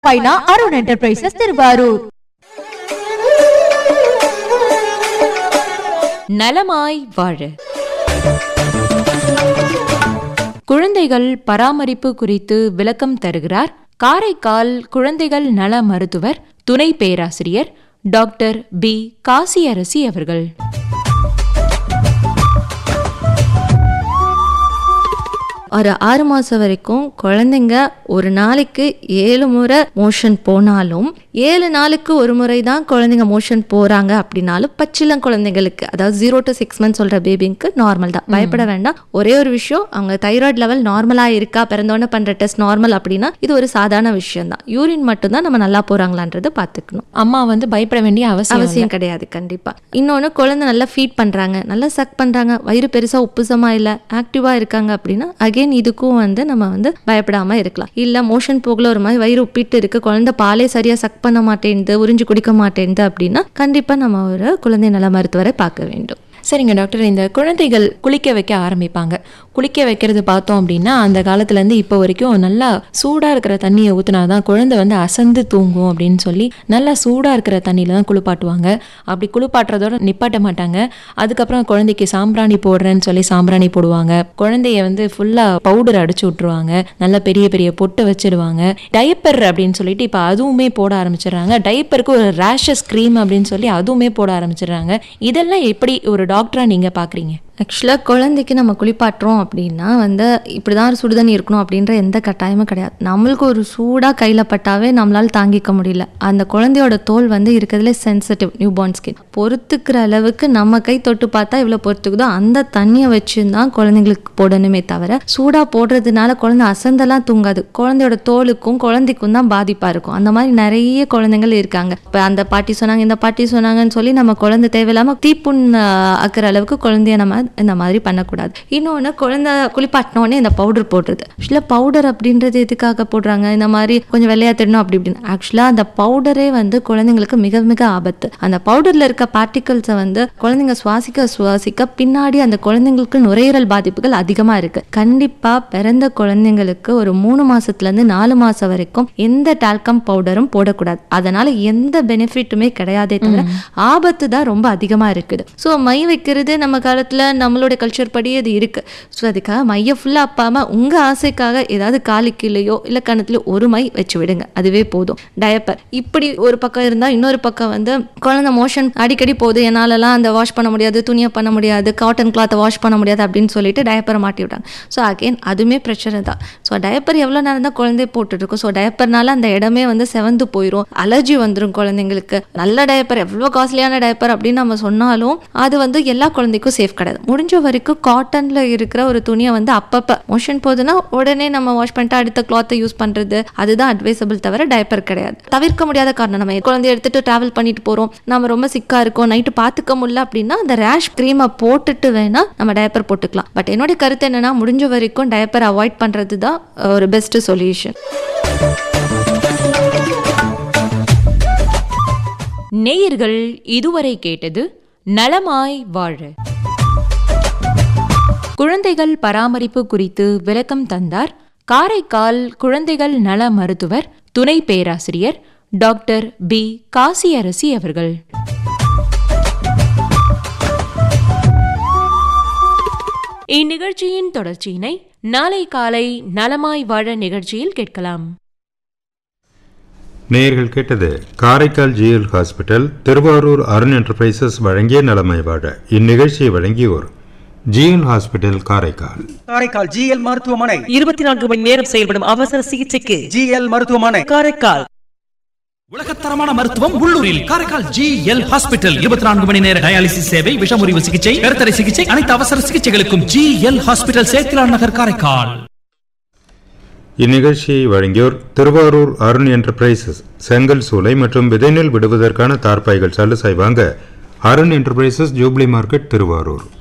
பைனா Arun enterprises Thiruvarur நலமாய் வாழ குழந்தைகள் பராமரிப்பு குறித்து விளக்கம் தருகிறார் காரைக்கால் குழந்தைகள் நல மருத்துவர் துணை பேராசிரியர் டாக்டர் பி காசியரசி அவர்கள் ஒரு ஆறு மாதம் வரைக்கும் குழந்தைங்க ஒரு நாளைக்கு ஏழு முறை மோஷன் போனாலும் ஏழு நாளுக்கு ஒரு முறை தான் குழந்தைங்க மோஷன் போகிறாங்க அப்படின்னாலும் பச்சிளம் குழந்தைங்களுக்கு அதாவது ஜீரோ டு சிக்ஸ் மந்த்ஸ் சொல்கிற பேபிங்க்கு நார்மல் தான் பயப்பட வேண்டாம் ஒரே ஒரு விஷயம் அவங்க தைராய்டு லெவல் நார்மலாக இருக்கா பிறந்தோடனே பண்ணுற டெஸ்ட் நார்மல் அப்படின்னா இது ஒரு சாதாரண விஷயம் தான் யூரின் மட்டும்தான் நம்ம நல்லா போகிறாங்களான்றது பார்த்துக்கணும் அம்மா வந்து பயப்பட வேண்டிய அவசியம் இல்லை. அவசியம் கிடையாது கண்டிப்பா இன்னொன்று குழந்தை நல்லா ஃபீட் பண்றாங்க நல்லா சக் பண்றாங்க வயிறு பெருசா உப்புசமா இல்ல ஆக்டிவா இருக்காங்க அப்படின்னா அகைன் இதுக்கும் வந்து நம்ம வந்து பயப்படாம இருக்கலாம் இல்ல மோஷன் போகல ஒரு மாதிரி வயிறு உப்பிட்டு இருக்கு குழந்தை பாலே சரியா சக் பண்ண மாட்டேங்குது உறிஞ்சு குடிக்க மாட்டேங்குது அப்படின்னா கண்டிப்பா நம்ம ஒரு குழந்தை நல மருத்துவரை பார்க்க வேண்டும் சரிங்க டாக்டர் இந்த குழந்தைகள் குளிக்க வைக்க ஆரம்பிப்பாங்க குளிக்க வைக்கிறது பார்த்தோம் அப்படின்னா அந்த காலத்துலேருந்து இப்போ வரைக்கும் நல்லா சூடாக இருக்கிற தண்ணியை ஊற்றினா தான் குழந்தை வந்து அசந்து தூங்கும் அப்படின்னு சொல்லி நல்லா சூடாக இருக்கிற தண்ணியில் தான் குளிப்பாட்டுவாங்க அப்படி குளிப்பாட்டுறதோட நிப்பாட்ட மாட்டாங்க அதுக்கப்புறம் குழந்தைக்கு சாம்பிராணி போடுறேன்னு சொல்லி சாம்பிராணி போடுவாங்க குழந்தைய வந்து ஃபுல்லாக பவுடர் அடிச்சு விட்ருவாங்க நல்ல பெரிய பெரிய பொட்டு வச்சிடுவாங்க டைப்பர் அப்படின்னு சொல்லிட்டு இப்போ அதுவுமே போட ஆரம்பிச்சிடுறாங்க டைப்பருக்கு ஒரு ரேஷஸ் க்ரீம் அப்படின்னு சொல்லி அதுவுமே போட ஆரம்பிச்சிடுறாங்க இதெல்லாம் எப்படி ஒரு டாக்டரா நீங்க பாக்குறீங்க ஆக்சுவலாக குழந்தைக்கு நம்ம குளிப்பாட்டுறோம் அப்படின்னா வந்து இப்படி தான் சுடுதண்ணி இருக்கணும் அப்படின்ற எந்த கட்டாயமும் கிடையாது நம்மளுக்கு ஒரு சூடாக கையில் பட்டாவே நம்மளால் தாங்கிக்க முடியல அந்த குழந்தையோட தோல் வந்து இருக்கிறதுல சென்சிட்டிவ் நியூ பார்ன் ஸ்கின் பொறுத்துக்கிற அளவுக்கு நம்ம கை தொட்டு பார்த்தா இவ்வளோ பொறுத்துக்குதோ அந்த தண்ணியை வச்சு தான் குழந்தைங்களுக்கு போடணுமே தவிர சூடாக போடுறதுனால குழந்தை அசந்தெல்லாம் தூங்காது குழந்தையோட தோலுக்கும் குழந்தைக்கும் தான் பாதிப்பாக இருக்கும் அந்த மாதிரி நிறைய குழந்தைகள் இருக்காங்க இப்போ அந்த பாட்டி சொன்னாங்க இந்த பாட்டி சொன்னாங்கன்னு சொல்லி நம்ம குழந்தை தேவையில்லாமல் தீப்புண் ஆஹ், ஆக்குற அளவுக்கு குழந்தைய நம்ம இந்த மாதிரி பண்ணக்கூடாது இன்னொன்று குழந்தை குளிப்பாட்டினோடனே இந்த பவுடர் போடுறது ஆக்சுவலாக பவுடர் அப்படின்றது எதுக்காக போடுறாங்க இந்த மாதிரி கொஞ்சம் வெள்ளையா தெரியணும் அப்படி இப்படின்னு ஆக்சுவலாக அந்த பவுடரே வந்து குழந்தைங்களுக்கு மிக மிக ஆபத்து அந்த பவுடரில் இருக்க பார்ட்டிகல்ஸை வந்து குழந்தைங்க சுவாசிக்க சுவாசிக்க பின்னாடி அந்த குழந்தைங்களுக்கு நுரையீரல் பாதிப்புகள் அதிகமாக இருக்கு கண்டிப்பாக பிறந்த குழந்தைங்களுக்கு ஒரு மூணு மாசத்துலேருந்து நாலு மாசம் வரைக்கும் எந்த டால்கம் பவுடரும் போடக்கூடாது அதனால எந்த பெனிஃபிட்டுமே கிடையாதே தவிர ஆபத்து தான் ரொம்ப அதிகமாக இருக்குது ஸோ மை வைக்கிறது நம்ம காலத்தில் நம்மளோட கல்ச்சர் படி அது இருக்கு ஸோ அதுக்காக மையை ஃபுல்லாக அப்பாம உங்கள் ஆசைக்காக ஏதாவது காலுக்கீழையோ இல்லை கணத்துலையோ ஒரு மை வச்சு விடுங்க அதுவே போதும் டயப்பர் இப்படி ஒரு பக்கம் இருந்தால் இன்னொரு பக்கம் வந்து குழந்தை மோஷன் அடிக்கடி போகுது என்னாலலாம் அந்த வாஷ் பண்ண முடியாது துணியை பண்ண முடியாது காட்டன் கிளாத்தை வாஷ் பண்ண முடியாது அப்படின்னு சொல்லிட்டு டயப்பரை மாட்டி விட்டாங்க ஸோ அகைன் அதுவுமே பிரச்சனை தான் ஸோ டயப்பர் எவ்வளோ நேரம் தான் குழந்தை போட்டுட்ருக்கோம் ஸோ டயப்பர்னால அந்த இடமே வந்து செவந்து போயிடும் அலர்ஜி வந்துடும் குழந்தைங்களுக்கு நல்ல டயப்பர் எவ்வளோ காஸ்ட்லியான டயப்பர் அப்படின்னு நம்ம சொன்னாலும் அது வந்து எல்லா குழந்தைக்கும் சேஃப் கிடையாது முடிஞ்ச வரைக்கும் காட்டனில் இருக்கிற ஒரு துணியை வந்து அப்பப்போ மோஷன் போகுதுன்னா உடனே நம்ம வாஷ் பண்ணிட்டு அடுத்த கிளாத்தை யூஸ் பண்ணுறது அதுதான் அட்வைசபிள் தவிர டயப்பர் கிடையாது தவிர்க்க முடியாத காரணம் நம்ம குழந்தைய எடுத்துட்டு டிராவல் பண்ணிட்டு போகிறோம் நம்ம ரொம்ப சிக்காக இருக்கோம் நைட்டு பார்த்துக்க முடியல அப்படின்னா அந்த ரேஷ் க்ரீமை போட்டுட்டு வேணா நம்ம டயப்பர் போட்டுக்கலாம் பட் என்னுடைய கருத்து என்னன்னா முடிஞ்ச வரைக்கும் டயப்பர் அவாய்ட் பண்ணுறது தான் ஒரு பெஸ்ட் சொல்யூஷன் நேயர்கள் இதுவரை கேட்டது நலமாய் வாழ குழந்தைகள் பராமரிப்பு குறித்து விளக்கம் தந்தார் காரைக்கால் குழந்தைகள் நல மருத்துவர் துணை பேராசிரியர் டாக்டர் பி காசியரசி அவர்கள் இந்நிகழ்ச்சியின் தொடர்ச்சியினை நாளை காலை நலமாய் வாழ நிகழ்ச்சியில் கேட்கலாம் நேயர்கள் கேட்டது Karaikal GL hospital Thiruvarur Arun enterprises வழங்கிய நலமை வாழ இந்நிகழ்ச்சியை வழங்கியோர் GL hospital Karaikal Karaikal GL மருத்துவமனை இருபத்தி நான்கு மணி நேரம் செயல்படும் அவசர சிகிச்சைக்கு ஜிஎல் மருத்துவமனை காரைக்கால் உலகத்தரமான மருத்துவம் உள்ளூரில் காரைக்கால் ஜி எல் ஹாஸ்பிட்டல் இருபத்தி நான்கு மணி நேர டயாலிசிஸ் சேவை விஷமுறிவு சிகிச்சை கருத்தடை சிகிச்சை அனைத்து அவசர சிகிச்சைகளுக்கும் G L hospital Sethilan Nagar Karaikal இந்நிகழ்ச்சியை வழங்கியோர் திருவாரூர் அருண் என்டர்பிரைசஸ் செங்கல் சூளை மற்றும் விதைநெல் விடுவதற்கான தார்பாய்கள் சலுசை வாங்க Arun enterprises jubilee market Thiruvarur